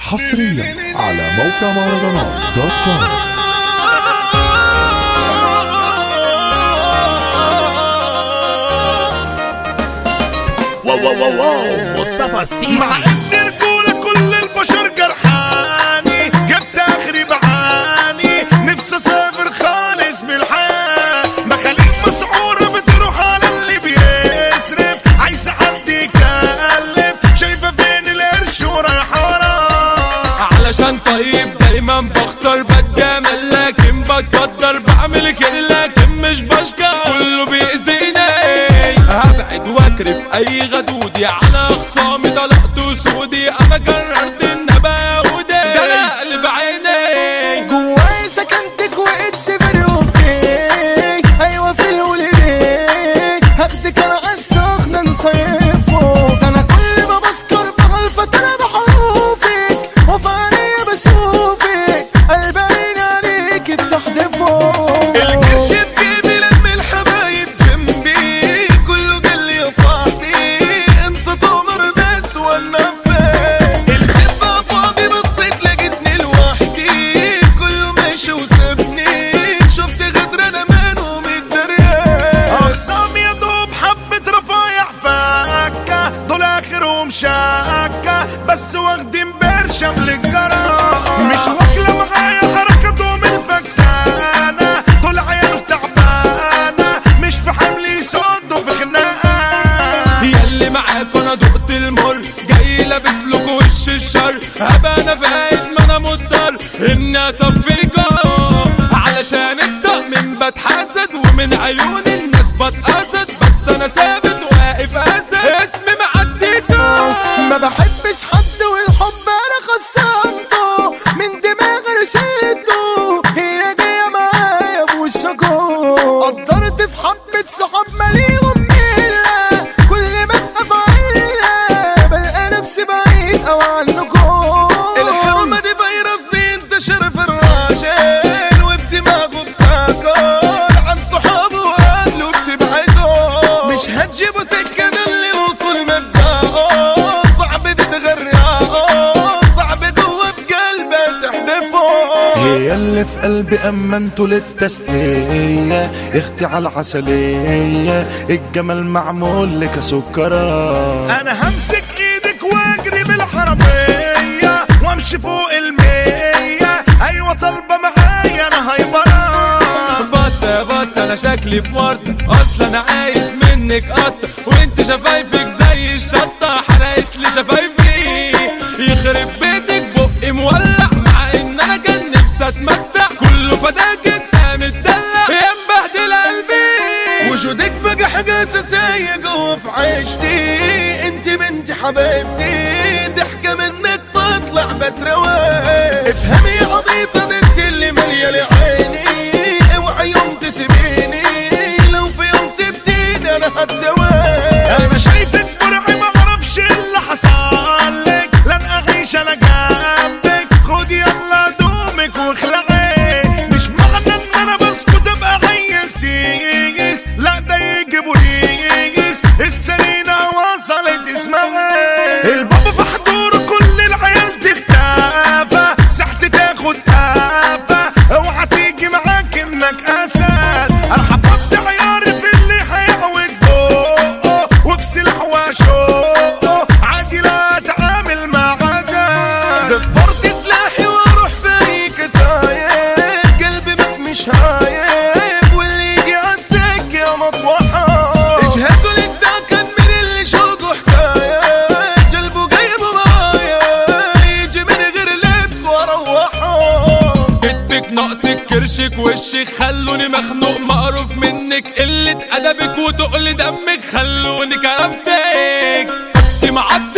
حصريا على موقع مهرجانات دوت كوم واو واو واو واو مصطفى مع السيسي ان رجولة كل البشر جرحاني جبت اخري بعاني نفسي اسافر خالص بالحياة مخاليق مسعورة بتروح على اللي بيسرف عايزة حد يكلم شايفة فين القرش ورايحة وراه علشان طيب دايما بخسر بتجامل لكن بتقدر بعمل كده لكن مش بشكى كله بيأذيني هبعد واكرف اي غدودي على اخصامي طلقت سودي انا قررت ان ابقى يهودي ده انا قلب عيني جواي سكنتك وقت سبري اوكي ايوه في الولدين هاخدك انا عالسخنة نصيفه انا كل ما بذكر بغلفة انا بحروفك وفانية بشوفك قلب عيني عليك بتحدفه القرش بجيبي لم الحبايب جنبي كله قال لي يا صاحبي انت تمر بس وانا فين الجبة فاضي بصيت لقيتني لوحدي كله ماشي وسابني شفت غدر انا منهم الدريان اخصام يا دوب حبة رفايع فكة دول اخرهم شاكة بس واخدين برشم للجرا مش واكلة معايا حركتهم الفكسانة دول عيال تعبانة مش في حمل يصدوا في خناقة ياللي معاك انا دقت المر جاي لابس لكم وش الشر هبقى انا فاهم ما انا مضطر اني اصفيكم علشان الطقم بتحسد ومن عيون الناس بتقصد بس انا ثابت واقف اسد اسمي معديته ما بحبش حد والحب انا خسرته من دماغي رشيته هي جايه معايا بوشكم قدرت في حبة صحاب ماليهم ملة كل ما ابقى في عيلة بلقى نفسي بعيد او عنكم الحرمة دي فيروس بينتشر في الراجل وبدماغه بتاكل عن صحابه واهله بتبعده مش هتجيبوا سكة ده اللي الوصول مبدأه صعب تتغرقه صعب جوه في قلبه تحدفه هي اللي في قلبي أمنته للتسلية اختي على العسلية الجمال معمول لك سكرة انا همسك ايدك واجري بالعربية وامشي فوق المية ايوة طالبة معايا انا هايبرة بط بط انا شكلي في ورطة اصلا انا عايز منك قطة وانت شفايفك زي الشطة حرقت لي شفايفي يخرب بيتك بقي مولع مع ان انا كان نفسي اتمتع كله فداك انت متدلع يا مبهدل قلبي وجودك بقى حاجة أساسية جوه في عيشتي انت بنتي حبيبتي ضحكة منك تطلع بتروي افهمي يا عبيطة ده انت اللي مالية لعيني اوعى يوم تسيبيني لو في يوم سبتيني انا هتدوي انا شايفك مرعي ما اعرفش اللي حصل لك لن اعيش انا جنبك خدي يلا دومك واخلعي مش معنى ان انا بسكت ابقى عيل سيس لا ده يجي بوليس السرينة وصلت اسمها البابا في حضوره كل العيال تختفى ساحتي تاخد قافة اوعى تيجي معاك انك اسد انا حفظت عياري في اللي هيعوج بقه وفي سلاح وشوقه عادي لا اتعامل مع عجل زفرت سلاحي واروح في كتايب قلبي بك مش هايب واللي يجي عالسكة مطوحة اجهزوا لك ده كان من اللي شوقه حكاية جلبه جايبه معايا يجي من غير لبس واروحه كدبك ناقصك كرشك وشك خلوني مخنوق مقروف منك قلة أدبك وتقل دمك خلوني كرفتك انت معطل